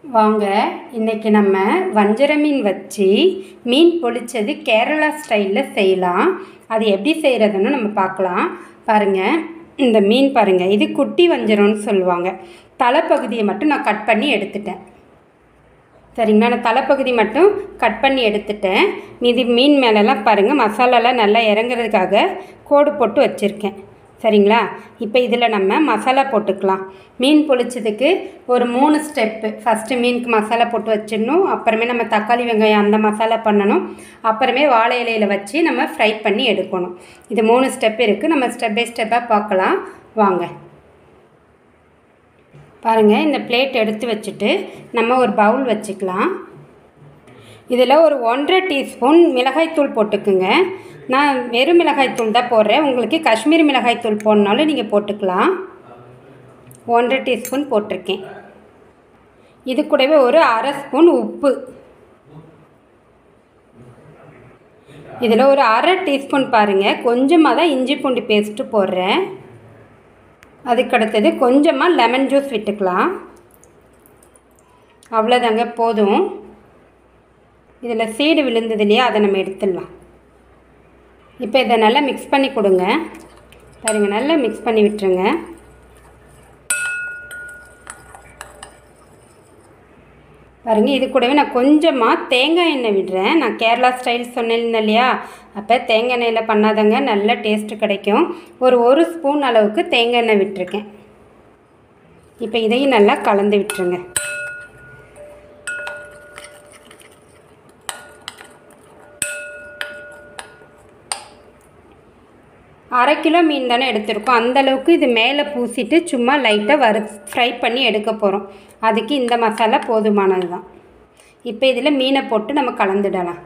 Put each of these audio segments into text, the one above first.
வாங்க இன்னைக்கு நம்ம வஞ்சர மீன் வச்சு மீன் பொளிச்சது கேரளா ஸ்டைலில் செய்யலாம் அது எப்படி செய்கிறதுன்னு நம்ம பார்க்கலாம் பாருங்கள் இந்த மீன் பாருங்கள் இது குட்டி வஞ்சரம்னு சொல்லுவாங்க தலைப்பகுதியை மட்டும் நான் கட் பண்ணி எடுத்துட்டேன் சரிங்களா நான் தலைப்பகுதி மட்டும் கட் பண்ணி எடுத்துட்டேன் மீதி மீன் மேலெல்லாம் பாருங்கள் மசாலாலாம் நல்லா இறங்குறதுக்காக கோடு போட்டு வச்சுருக்கேன் சரிங்களா இப்போ இதில் நம்ம மசாலா போட்டுக்கலாம் மீன் பொளிச்சதுக்கு ஒரு மூணு ஸ்டெப்பு ஃபஸ்ட்டு மீனுக்கு மசாலா போட்டு வச்சிடணும் அப்புறமே நம்ம தக்காளி வெங்காயம் அந்த மசாலா பண்ணணும் அப்புறமே வாழை இலையில் வச்சு நம்ம ஃப்ரை பண்ணி எடுக்கணும் இது மூணு ஸ்டெப் இருக்குது நம்ம ஸ்டெப் பை ஸ்டெப்பாக பார்க்கலாம் வாங்க பாருங்கள் இந்த பிளேட் எடுத்து வச்சுட்டு நம்ம ஒரு பவுல் வச்சுக்கலாம் இதில் ஒரு ஒன்றரை டீஸ்பூன் மிளகாய்த்தூள் போட்டுக்குங்க நான் வெறும் மிளகாய்த்தூள் தான் போடுறேன் உங்களுக்கு காஷ்மீரி மிளகாய்த்தூள் போடனாலும் நீங்கள் போட்டுக்கலாம் ஒன்றரை டீஸ்பூன் போட்டிருக்கேன் இது கூடவே ஒரு அரை ஸ்பூன் உப்பு இதில் ஒரு அரை டீஸ்பூன் பாருங்கள் கொஞ்சமாக தான் இஞ்சி பூண்டு பேஸ்ட்டு போடுறேன் அதுக்கடுத்தது கொஞ்சமாக லெமன் ஜூஸ் விட்டுக்கலாம் அவ்வளோதாங்க போதும் இதில் சீடு விழுந்தது இல்லையா அதை நம்ம எடுத்துடலாம் இப்போ இதை நல்லா மிக்ஸ் பண்ணி கொடுங்க பாருங்கள் நல்லா மிக்ஸ் பண்ணி விட்டுருங்க பாருங்கள் இது கூடவே நான் கொஞ்சமாக தேங்காய் எண்ணெய் விடுறேன் நான் கேரளா ஸ்டைல் சொன்னேன் இல்லையா அப்போ தேங்காய் எண்ணெயில் பண்ணாதங்க நல்ல டேஸ்ட்டு கிடைக்கும் ஒரு ஒரு ஸ்பூன் அளவுக்கு தேங்காய் எண்ணெய் விட்டுருக்கேன் இப்போ இதையும் நல்லா கலந்து விட்டுருங்க அரை கிலோ மீன் தானே எடுத்திருக்கோம் அந்தளவுக்கு இது மேலே பூசிட்டு சும்மா லைட்டாக வறு ஃப்ரை பண்ணி எடுக்க போகிறோம் அதுக்கு இந்த மசாலா போதுமானது தான் இப்போ இதில் மீனை போட்டு நம்ம கலந்துடலாம்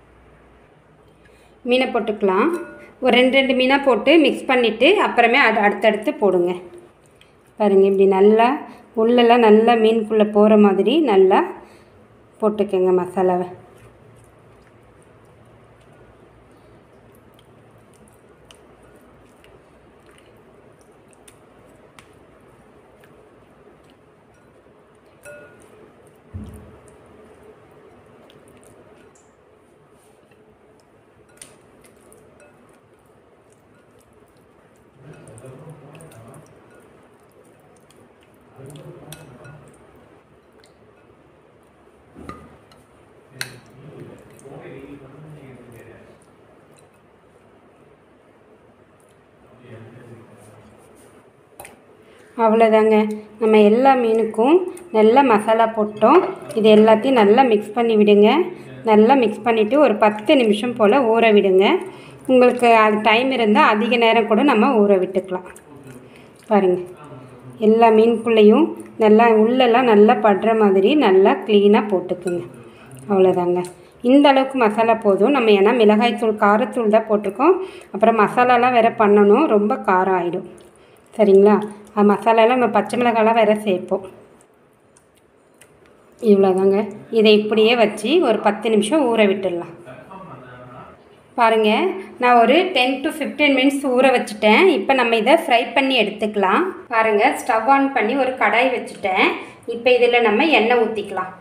மீனை போட்டுக்கலாம் ஒரு ரெண்டு ரெண்டு மீனாக போட்டு மிக்ஸ் பண்ணிவிட்டு அப்புறமே அது அடுத்தடுத்து போடுங்க பாருங்கள் இப்படி நல்லா உள்ளெல்லாம் நல்லா மீனுக்குள்ளே போகிற மாதிரி நல்லா போட்டுக்கோங்க மசாலாவை அவ்வளோதாங்க நம்ம எல்லா மீனுக்கும் நல்லா மசாலா போட்டோம் இது எல்லாத்தையும் நல்லா மிக்ஸ் பண்ணி விடுங்க நல்லா மிக்ஸ் பண்ணிவிட்டு ஒரு பத்து நிமிஷம் போல் ஊற விடுங்க உங்களுக்கு அது டைம் இருந்தால் அதிக நேரம் கூட நம்ம ஊற விட்டுக்கலாம் பாருங்கள் எல்லா மீனுக்குள்ளேயும் நல்லா உள்ளெல்லாம் நல்லா படுற மாதிரி நல்லா க்ளீனாக போட்டுக்குங்க அவ்வளோதாங்க இந்த அளவுக்கு மசாலா போதும் நம்ம ஏன்னா மிளகாய்த்தூள் காரத்தூள் தான் போட்டிருக்கோம் அப்புறம் மசாலாலாம் வேறு பண்ணணும் ரொம்ப காரம் ஆகிடும் சரிங்களா அது மசாலாலாம் நம்ம பச்சை மிளகாலாம் வேறு சேர்ப்போம் இவ்வளோதாங்க இதை இப்படியே வச்சு ஒரு பத்து நிமிஷம் ஊற விட்டுடலாம் பாருங்கள் நான் ஒரு டென் டு ஃபிஃப்டீன் மினிட்ஸ் ஊற வச்சுட்டேன் இப்போ நம்ம இதை ஃப்ரை பண்ணி எடுத்துக்கலாம் பாருங்கள் ஸ்டவ் ஆன் பண்ணி ஒரு கடாய் வச்சுட்டேன் இப்போ இதில் நம்ம எண்ணெய் ஊற்றிக்கலாம்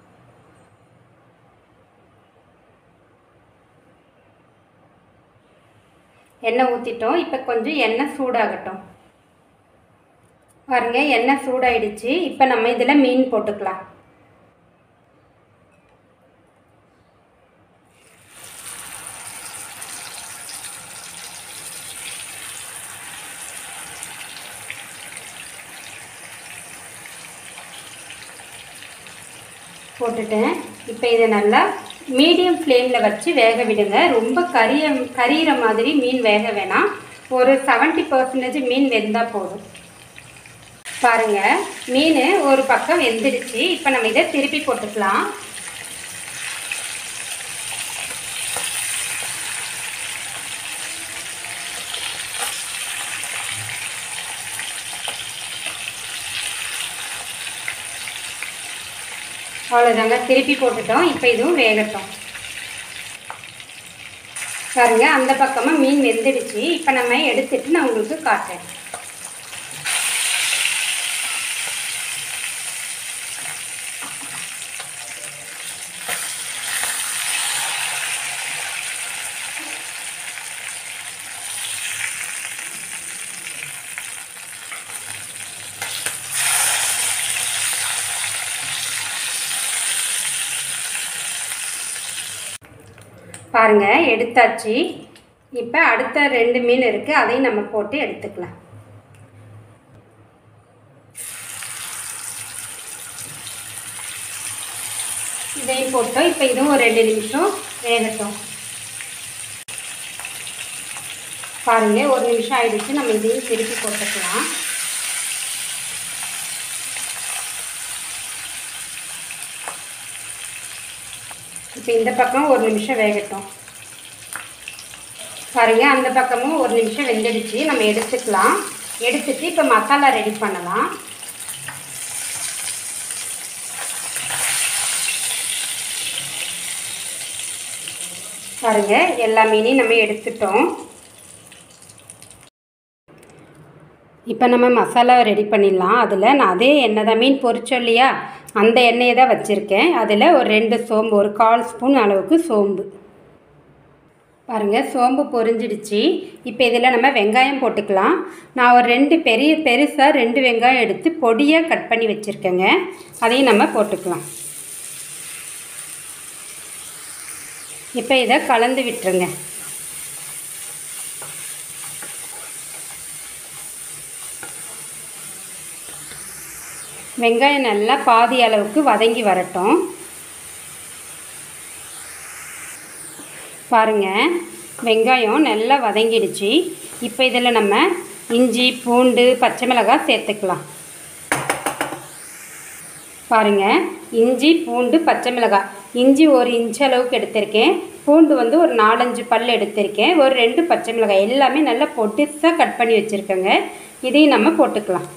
எண்ணெய் ஊற்றிட்டோம் இப்போ கொஞ்சம் எண்ணெய் சூடாகட்டும் பாருங்க எண்ணெய் சூடாயிடுச்சு இப்போ நம்ம இதில் மீன் போட்டுக்கலாம் போட்டுட்டேன் இப்போ இதை நல்லா மீடியம் ஃப்ளேமில் வச்சு வேக விடுங்க ரொம்ப கரிய கரியிற மாதிரி மீன் வேக வேணாம் ஒரு செவன்ட்டி பர்சன்டேஜ் மீன் வெந்தால் போதும் பாருங்கள் மீன் ஒரு பக்கம் வெந்துடுச்சு இப்போ நம்ம இதை திருப்பி போட்டுக்கலாம் அவ்வளோதாங்க திருப்பி போட்டுட்டோம் இப்போ இதுவும் வேகட்டும் பாருங்க அந்த பக்கமாக மீன் வெந்துடுச்சு இப்போ நம்ம எடுத்துட்டு நான் உங்களுக்கு காட்டுறேன் பாருங்கள் எடுத்தாச்சு இப்போ அடுத்த ரெண்டு மீன் இருக்குது அதையும் நம்ம போட்டு எடுத்துக்கலாம் இதையும் போட்டோம் இப்போ இதுவும் ஒரு ரெண்டு நிமிஷம் வேகட்டும் பாருங்க ஒரு நிமிஷம் ஆயிடுச்சு நம்ம இதையும் திருப்பி போட்டுக்கலாம் இப்போ இந்த பக்கம் ஒரு நிமிஷம் வேகட்டும் பாருங்க அந்த பக்கமும் ஒரு நிமிஷம் வெந்துடுச்சு நம்ம எடுத்துக்கலாம் எடுத்துட்டு இப்போ மசாலா ரெடி பண்ணலாம் பாருங்க எல்லா மீனையும் நம்ம எடுத்துட்டோம் இப்போ நம்ம மசாலா ரெடி பண்ணிடலாம் அதில் நான் அதே எண்ணெய் தான் மீன் பொரிச்சோம் இல்லையா அந்த எண்ணெயை தான் வச்சுருக்கேன் அதில் ஒரு ரெண்டு சோம்பு ஒரு கால் ஸ்பூன் அளவுக்கு சோம்பு பாருங்கள் சோம்பு பொரிஞ்சிடுச்சு இப்போ இதில் நம்ம வெங்காயம் போட்டுக்கலாம் நான் ஒரு ரெண்டு பெரிய பெருசாக ரெண்டு வெங்காயம் எடுத்து பொடியாக கட் பண்ணி வச்சுருக்கேங்க அதையும் நம்ம போட்டுக்கலாம் இப்போ இதை கலந்து விட்டுருங்க வெங்காயம் நல்லா பாதி அளவுக்கு வதங்கி வரட்டும் பாருங்கள் வெங்காயம் நல்லா வதங்கிடுச்சு இப்போ இதில் நம்ம இஞ்சி பூண்டு பச்சை மிளகாய் சேர்த்துக்கலாம் பாருங்கள் இஞ்சி பூண்டு பச்சை மிளகாய் இஞ்சி ஒரு இன்ச் அளவுக்கு எடுத்திருக்கேன் பூண்டு வந்து ஒரு நாலஞ்சு பல் எடுத்திருக்கேன் ஒரு ரெண்டு பச்சை மிளகாய் எல்லாமே நல்லா பொடிசாக கட் பண்ணி வச்சுருக்கேங்க இதையும் நம்ம போட்டுக்கலாம்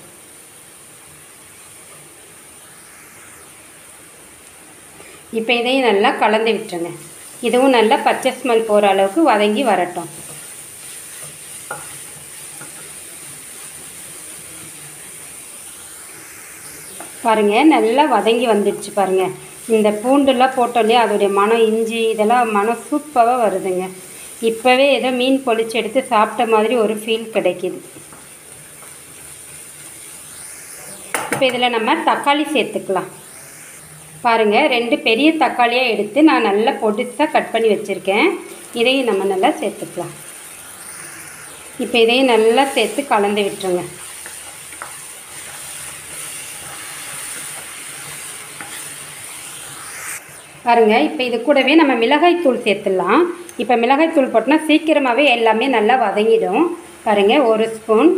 இப்போ இதையும் நல்லா கலந்து விட்டுருங்க இதுவும் நல்லா பச்சை ஸ்மெல் போகிற அளவுக்கு வதங்கி வரட்டும் பாருங்க நல்லா வதங்கி வந்துடுச்சு பாருங்க இந்த பூண்டுலாம் போட்டோம் இல்லையா அதோடைய மனம் இஞ்சி இதெல்லாம் மனம் சூப்பராக வருதுங்க இப்போவே ஏதோ மீன் பொளிச்சு எடுத்து சாப்பிட்ட மாதிரி ஒரு ஃபீல் கிடைக்கிது இப்போ இதில் நம்ம தக்காளி சேர்த்துக்கலாம் பாருங்கள் ரெண்டு பெரிய தக்காளியாக எடுத்து நான் நல்லா பொடிசாக கட் பண்ணி வச்சுருக்கேன் இதையும் நம்ம நல்லா சேர்த்துக்கலாம் இப்போ இதையும் நல்லா சேர்த்து கலந்து விட்டுருங்க பாருங்க இப்போ இது கூடவே நம்ம மிளகாய் தூள் சேர்த்துடலாம் இப்போ மிளகாய் தூள் போட்டோன்னா சீக்கிரமாகவே எல்லாமே நல்லா வதங்கிடும் பாருங்க ஒரு ஸ்பூன்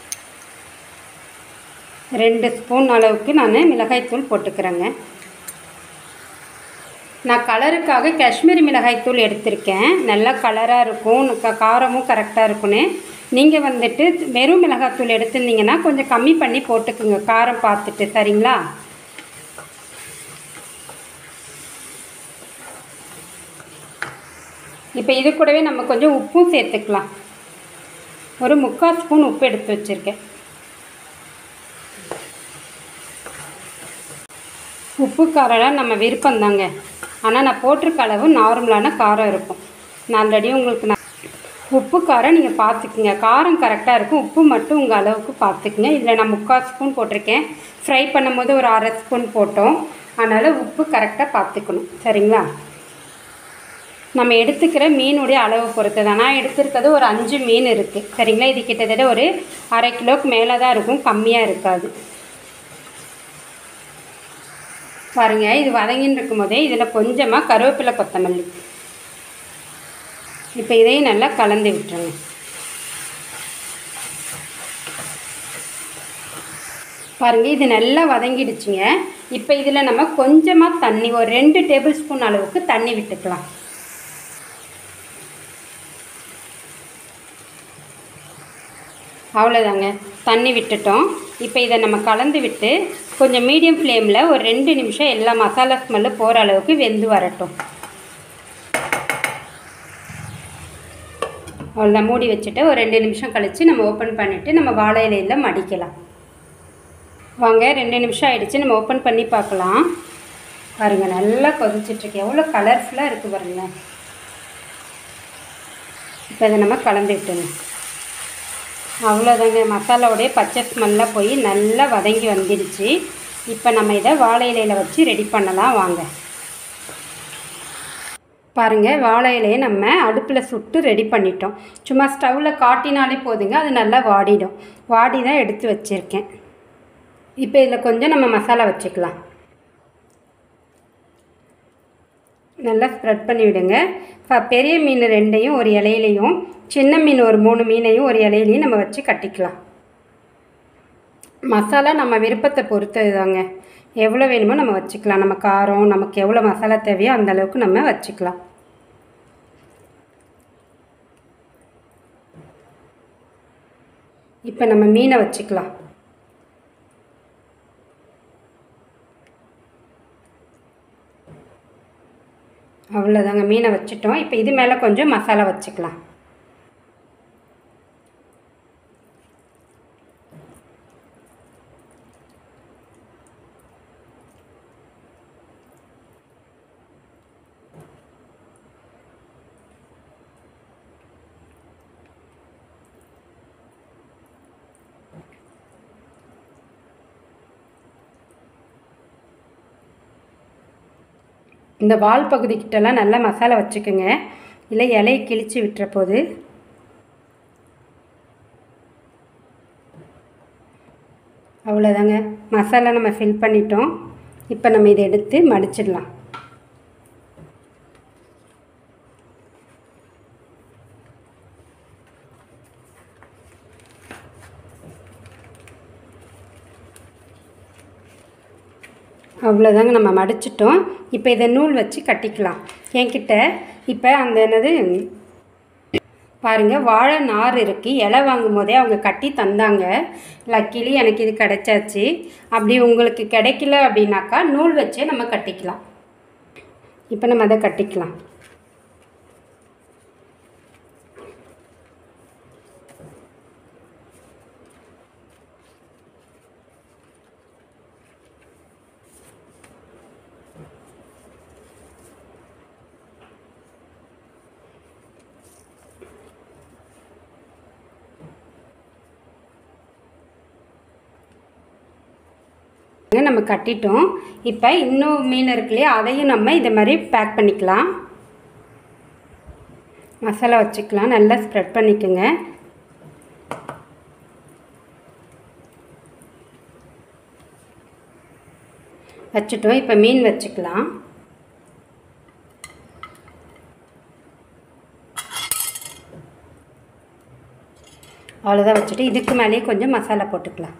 ரெண்டு ஸ்பூன் அளவுக்கு நான் மிளகாய் தூள் போட்டுக்கிறேங்க நான் கலருக்காக காஷ்மீரி மிளகாய் தூள் எடுத்திருக்கேன் நல்லா கலராக இருக்கும் க- காரமும் கரெக்டாக இருக்குன்னு நீங்கள் வந்துட்டு வெறும் மிளகாய் தூள் எடுத்திருந்தீங்கன்னா கொஞ்சம் கம்மி பண்ணி போட்டுக்குங்க காரம் பார்த்துட்டு சரிங்களா இப்போ இது கூடவே நம்ம கொஞ்சம் உப்பும் சேர்த்துக்கலாம் ஒரு முக்கால் ஸ்பூன் உப்பு எடுத்து வச்சுருக்கேன் உப்பு காரம்லாம் நம்ம விருப்பம் தாங்க ஆனால் நான் போட்டிருக்க அளவு நார்மலான காரம் இருக்கும் நான் ஆல்ரெடி உங்களுக்கு நான் உப்பு காரம் நீங்கள் பார்த்துக்குங்க காரம் கரெக்டாக இருக்கும் உப்பு மட்டும் உங்கள் அளவுக்கு பார்த்துக்குங்க இதில் நான் முக்கால் ஸ்பூன் போட்டிருக்கேன் ஃப்ரை பண்ணும்போது ஒரு அரை ஸ்பூன் போட்டோம் அதனால் உப்பு கரெக்டாக பார்த்துக்கணும் சரிங்களா நம்ம எடுத்துக்கிற மீனுடைய அளவு பொறுத்து தான் நான் எடுத்துருக்கிறது ஒரு அஞ்சு மீன் இருக்குது சரிங்களா இது கிட்டத்தட்ட ஒரு அரை கிலோவுக்கு மேலே தான் இருக்கும் கம்மியாக இருக்காது பாருங்க இது வதங்கின்னு இருக்கும் போதே இதில் கொஞ்சமாக கருவேப்பிலை கொத்தமல்லி இப்போ இதையும் நல்லா கலந்து விட்டுருங்க பாருங்க இது நல்லா வதங்கிடுச்சுங்க இப்போ இதில் நம்ம கொஞ்சமாக தண்ணி ஒரு ரெண்டு டேபிள் ஸ்பூன் அளவுக்கு தண்ணி விட்டுக்கலாம் அவ்வளோதாங்க தண்ணி விட்டுட்டோம் இப்போ இதை நம்ம கலந்து விட்டு கொஞ்சம் மீடியம் ஃப்ளேமில் ஒரு ரெண்டு நிமிஷம் எல்லா மசாலா ஸ்மெல்லு போகிற அளவுக்கு வெந்து வரட்டும் அவ்வளோதான் மூடி வச்சுட்டு ஒரு ரெண்டு நிமிஷம் கழித்து நம்ம ஓப்பன் பண்ணிவிட்டு நம்ம வாழை இலையில் மடிக்கலாம் வாங்க ரெண்டு நிமிஷம் ஆயிடுச்சு நம்ம ஓப்பன் பண்ணி பார்க்கலாம் பாருங்கள் நல்லா கொதிச்சிட்ருக்கு எவ்வளோ கலர்ஃபுல்லாக இருக்குது பாருங்களேன் இப்போ இதை நம்ம கலந்து விட்டுணும் அவ்வளோதாங்க மசாலாவுடைய பச்சை ஸ்மெல்லாம் போய் நல்லா வதங்கி வந்துடுச்சு இப்போ நம்ம இதை வாழை இலையில் வச்சு ரெடி பண்ணலாம் வாங்க பாருங்கள் வாழை இலையை நம்ம அடுப்பில் சுட்டு ரெடி பண்ணிட்டோம் சும்மா ஸ்டவ்வில் காட்டினாலே போதுங்க அது நல்லா வாடிடும் வாடி தான் எடுத்து வச்சுருக்கேன் இப்போ இதில் கொஞ்சம் நம்ம மசாலா வச்சுக்கலாம் நல்லா ஸ்ப்ரெட் பண்ணி விடுங்க இப்போ பெரிய மீன் ரெண்டையும் ஒரு இலையிலையும் சின்ன மீன் ஒரு மூணு மீனையும் ஒரு இலையிலையும் நம்ம வச்சு கட்டிக்கலாம் மசாலா நம்ம விருப்பத்தை பொறுத்தது தாங்க எவ்வளோ வேணுமோ நம்ம வச்சுக்கலாம் நம்ம காரம் நமக்கு எவ்வளோ மசாலா தேவையோ அந்த அளவுக்கு நம்ம வச்சுக்கலாம் இப்போ நம்ம மீனை வச்சுக்கலாம் அவ்வளோதாங்க மீனை வச்சுட்டோம் இப்போ இது மேலே கொஞ்சம் மசாலா வச்சுக்கலாம் இந்த வால் பகுதிக்கிட்டலாம் நல்லா மசாலா வச்சுக்கோங்க இல்லை இலையை கிழிச்சு விட்டுற போது அவ்வளோதாங்க மசாலா நம்ம ஃபில் பண்ணிட்டோம் இப்போ நம்ம இதை எடுத்து மடிச்சிடலாம் அவ்வளோதாங்க நம்ம மடிச்சிட்டோம் இப்போ இதை நூல் வச்சு கட்டிக்கலாம் என்கிட்ட இப்போ அந்த என்னது பாருங்கள் வாழை நார் இருக்குது இலை வாங்கும் போதே அவங்க கட்டி தந்தாங்க லக்கிலி எனக்கு இது கிடைச்சாச்சு அப்படி உங்களுக்கு கிடைக்கல அப்படின்னாக்கா நூல் வச்சே நம்ம கட்டிக்கலாம் இப்போ நம்ம அதை கட்டிக்கலாம் நம்ம கட்டிட்டோம் இப்போ இன்னும் மீன் இருக்கு இல்லையா அதையும் நம்ம இதை மாதிரி பேக் பண்ணிக்கலாம் மசாலா வச்சுக்கலாம் நல்லா ஸ்ப்ரெட் பண்ணிக்கோங்க வச்சுட்டோம் இப்போ மீன் வச்சுக்கலாம் அவ்வளோதான் வச்சுட்டு இதுக்கு மேலேயே கொஞ்சம் மசாலா போட்டுக்கலாம்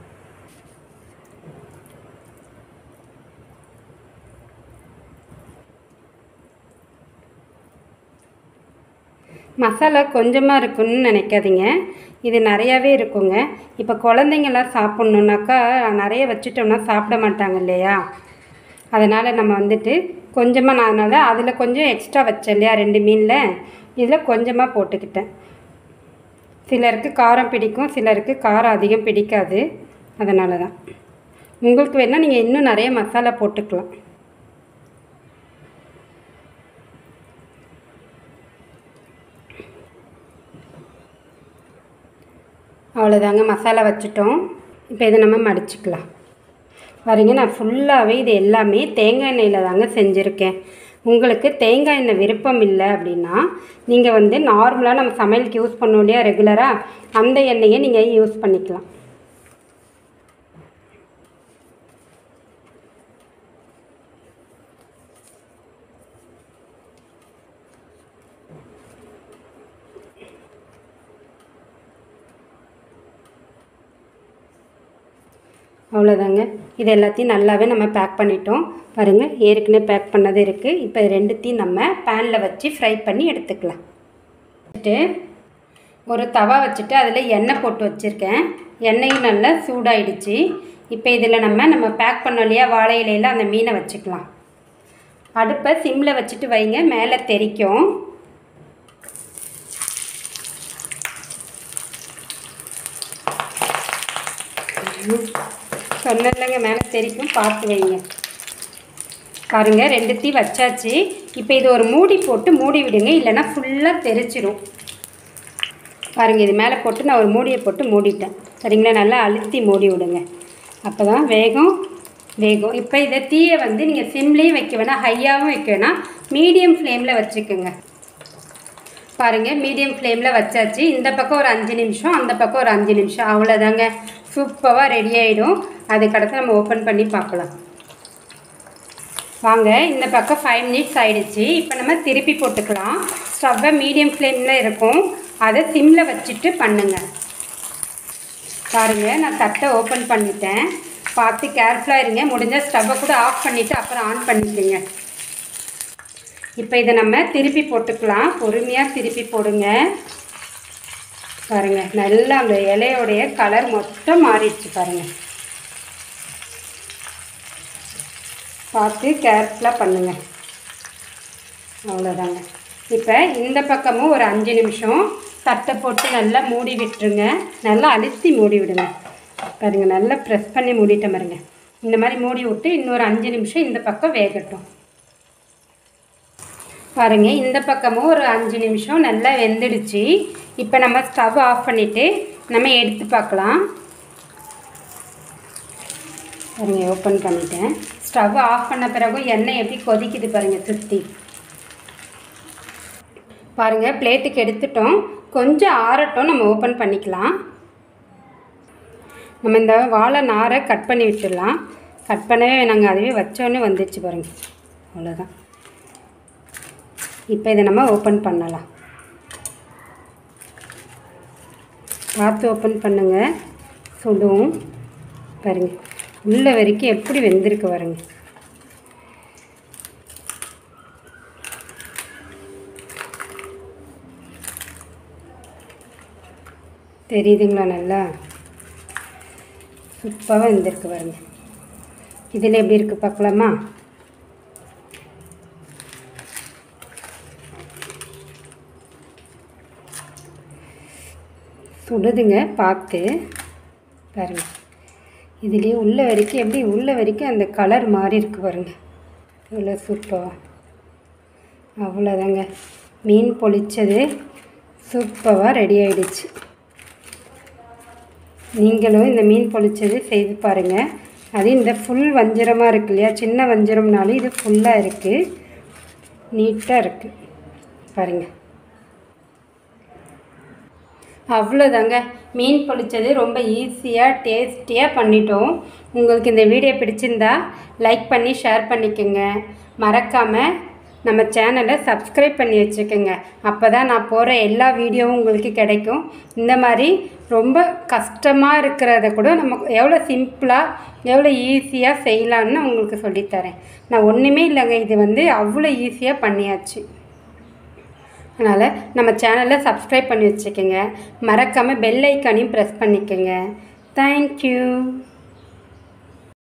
மசாலா கொஞ்சமாக இருக்குன்னு நினைக்காதீங்க இது நிறையாவே இருக்குங்க இப்போ குழந்தைங்கள்லாம் சாப்பிட்ணுன்னாக்கா நிறைய வச்சுட்டோம்னா சாப்பிட மாட்டாங்க இல்லையா அதனால் நம்ம வந்துட்டு கொஞ்சமாக நான் அதனால் அதில் கொஞ்சம் எக்ஸ்ட்ரா வச்சேன் இல்லையா ரெண்டு மீனில் இதில் கொஞ்சமாக போட்டுக்கிட்டேன் சிலருக்கு காரம் பிடிக்கும் சிலருக்கு காரம் அதிகம் பிடிக்காது அதனால தான் உங்களுக்கு வேணால் நீங்கள் இன்னும் நிறைய மசாலா போட்டுக்கலாம் அவ்வளோதாங்க மசாலா வச்சுட்டோம் இப்போ இதை நம்ம மடிச்சுக்கலாம் பாருங்க நான் ஃபுல்லாகவே இது எல்லாமே தேங்காய் எண்ணெயில் தாங்க செஞ்சுருக்கேன் உங்களுக்கு தேங்காய் எண்ணெய் விருப்பம் இல்லை அப்படின்னா நீங்கள் வந்து நார்மலாக நம்ம சமையலுக்கு யூஸ் பண்ணோம் இல்லையா ரெகுலராக அந்த எண்ணெயை நீங்கள் யூஸ் பண்ணிக்கலாம் அவ்வளோதாங்க இது எல்லாத்தையும் நல்லாவே நம்ம பேக் பண்ணிட்டோம் பாருங்கள் ஏற்கனவே பேக் பண்ணது இருக்குது இப்போ ரெண்டுத்தையும் நம்ம பேனில் வச்சு ஃப்ரை பண்ணி எடுத்துக்கலாம் வச்சுட்டு ஒரு தவா வச்சுட்டு அதில் எண்ணெய் போட்டு வச்சுருக்கேன் எண்ணெயும் நல்லா சூடாயிடுச்சு இப்போ இதில் நம்ம நம்ம பேக் பண்ணோம் இல்லையா வாழை இலையில் அந்த மீனை வச்சுக்கலாம் அடுப்பை சிம்மில் வச்சுட்டு வைங்க மேலே தெறிக்கும் சொன்னதில்லைங்க மேலே தெரிக்கும் பார்த்து வைங்க பாருங்கள் ரெண்டுத்தையும் வச்சாச்சு இப்போ இது ஒரு மூடி போட்டு மூடி விடுங்க இல்லைன்னா ஃபுல்லாக தெரிச்சிரும் பாருங்கள் இது மேலே போட்டு நான் ஒரு மூடியை போட்டு மூடிட்டேன் சரிங்களா நல்லா அழுத்தி மூடி விடுங்க அப்போ தான் வேகம் வேகும் இப்போ இதை தீயை வந்து நீங்கள் சிம்லேயும் வைக்க வேணாம் ஹையாகவும் வைக்க வேணாம் மீடியம் ஃப்ளேமில் வச்சுக்கோங்க பாருங்கள் மீடியம் ஃப்ளேமில் வச்சாச்சு இந்த பக்கம் ஒரு அஞ்சு நிமிஷம் அந்த பக்கம் ஒரு அஞ்சு நிமிஷம் அவ்வளோதாங்க சூப்பராக ரெடி ஆகிடும் அதுக்கடுத்து நம்ம ஓப்பன் பண்ணி பார்க்கலாம் வாங்க இந்த பக்கம் ஃபைவ் மினிட்ஸ் ஆயிடுச்சு இப்போ நம்ம திருப்பி போட்டுக்கலாம் ஸ்டவ்வை மீடியம் ஃப்ளேமில் இருக்கும் அதை சிம்மில் வச்சுட்டு பண்ணுங்க பாருங்கள் நான் தட்டை ஓப்பன் பண்ணிட்டேன் பார்த்து கேர்ஃபுல்லாக இருங்க முடிஞ்சால் ஸ்டவ்வை கூட ஆஃப் பண்ணிவிட்டு அப்புறம் ஆன் பண்ணிக்கோங்க இப்போ இதை நம்ம திருப்பி போட்டுக்கலாம் பொறுமையாக திருப்பி போடுங்க பாருங்கள் நல்லா அந்த இலையோடைய கலர் மொத்தம் மாறிடுச்சு பாருங்கள் பார்த்து கேர்ஃபுல்லாக பண்ணுங்கள் அவ்வளோதாங்க இப்போ இந்த பக்கமும் ஒரு அஞ்சு நிமிஷம் தட்டை போட்டு நல்லா மூடி விட்டுருங்க நல்லா அழுத்தி மூடி விடுங்க பாருங்கள் நல்லா ப்ரெஸ் பண்ணி மூடிட்டேன் பாருங்க இந்த மாதிரி மூடி விட்டு இன்னொரு அஞ்சு நிமிஷம் இந்த பக்கம் வேகட்டும் பாருங்க இந்த பக்கமும் ஒரு அஞ்சு நிமிஷம் நல்லா வெந்துடுச்சு இப்போ நம்ம ஸ்டவ் ஆஃப் பண்ணிவிட்டு நம்ம எடுத்து பார்க்கலாம் பாருங்க ஓப்பன் பண்ணிட்டேன் ஸ்டவ் ஆஃப் பண்ண பிறகு எண்ணெய் எப்படி கொதிக்குது பாருங்கள் சுற்றி பாருங்கள் பிளேட்டுக்கு எடுத்துட்டோம் கொஞ்சம் ஆறட்டும் நம்ம ஓப்பன் பண்ணிக்கலாம் நம்ம இந்த வாழை நாரை கட் பண்ணி விட்டுடலாம் கட் பண்ணவே நாங்கள் அதுவே வச்சோடனே வந்துடுச்சு பாருங்கள் அவ்வளோதான் இப்போ இதை நம்ம ஓப்பன் பண்ணலாம் பார்த்து ஓப்பன் பண்ணுங்க சுடும் பாருங்க உள்ள வரைக்கும் எப்படி வெந்திருக்கு பாருங்க தெரியுதுங்களா நல்லா சூப்பராக வெந்திருக்கு பாருங்க இதில் எப்படி இருக்குது பார்க்கலாமா சுடுதுங்க பார்த்து பாருங்க இதுலேயே உள்ள வரைக்கும் எப்படி உள்ள வரைக்கும் அந்த கலர் மாறி இருக்கு பாருங்க இவ்வளோ சூப்பராக அவ்வளோதாங்க மீன் பொளிச்சது சூப்பராக ரெடி ஆயிடுச்சு நீங்களும் இந்த மீன் பொளிச்சது செய்து பாருங்கள் அது இந்த ஃபுல் வஞ்சரமாக இருக்கு இல்லையா சின்ன வஞ்சரம்னாலும் இது ஃபுல்லாக இருக்குது நீட்டாக இருக்குது பாருங்கள் அவ்வளோதாங்க மீன் பொளிச்சது ரொம்ப ஈஸியாக டேஸ்டியாக பண்ணிட்டோம் உங்களுக்கு இந்த வீடியோ பிடிச்சிருந்தா லைக் பண்ணி ஷேர் பண்ணிக்கோங்க மறக்காமல் நம்ம சேனலை சப்ஸ்கிரைப் பண்ணி வச்சுக்கோங்க அப்போ தான் நான் போகிற எல்லா வீடியோவும் உங்களுக்கு கிடைக்கும் இந்த மாதிரி ரொம்ப கஷ்டமாக இருக்கிறத கூட நம்ம எவ்வளோ சிம்பிளாக எவ்வளோ ஈஸியாக செய்யலான்னு உங்களுக்கு சொல்லித்தரேன் நான் ஒன்றுமே இல்லைங்க இது வந்து அவ்வளோ ஈஸியாக பண்ணியாச்சு அதனால் நம்ம சேனலை சப்ஸ்கிரைப் பண்ணி வச்சுக்கோங்க மறக்காமல் பெல் ஐக்கானையும் ப்ரெஸ் பண்ணிக்கோங்க தேங்க்யூ